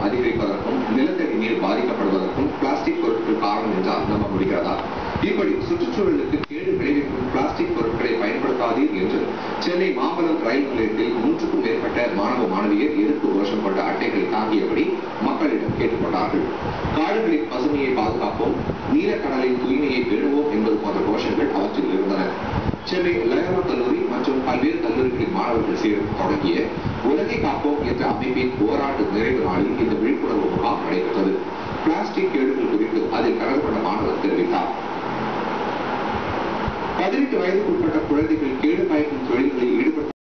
வெப்பம் அதிகரிப்பதற்கும் நிலத்தடி நீர் பாதிக்கப்படுவதற்கும் பிளாஸ்டிக் பொருட்கள் காரணம் என்றால் நம்ப முடிகிறதா இப்படி சுற்றுச்சூழலுக்கு கேடு விளைவிக்கும் பிளாஸ்டிக் பொருட்களை பயன்படுத்தாதீர் என்று சென்னை மாம்பலம் ரயில் நிலையத்தில் நூற்றுக்கும் மேற்பட்ட மாணவ மாணவியர் எதிர்ப்பு கோஷம் கொண்ட அட்டைகளை தாங்கியபடி மக்களிடம் கேட்டுக்கொண்டார்கள் காடுகளின் பசுமையை பாதுகாப்போம் நீலக்கடலின் தூய்மையை பேணுவோம் என்பது போன்ற கோஷங்கள் அவற்றில் இருந்தன சென்னை லயோலா கல்லூரி மற்றும் பல்வேறு கல்லூரிகளின் மாணவர்கள் சேர்ந்து தொடங்கிய உலகை காப்போம் என்ற அமைப்பின் ஓராண்டு நிறைவு நாளில் இந்த விழிப்புணர்வு முகாம் நடைபெற்றது பிளாஸ்டிக் கேடுகள் குறித்து அதில் கலந்து கொண்ட மாணவர் தெரிவித்தார் பதினெட்டு வயதுக்குட்பட்ட குழந்தைகள் கேடு பயக்கும் தொழில்களில் ஈடுபடுத்த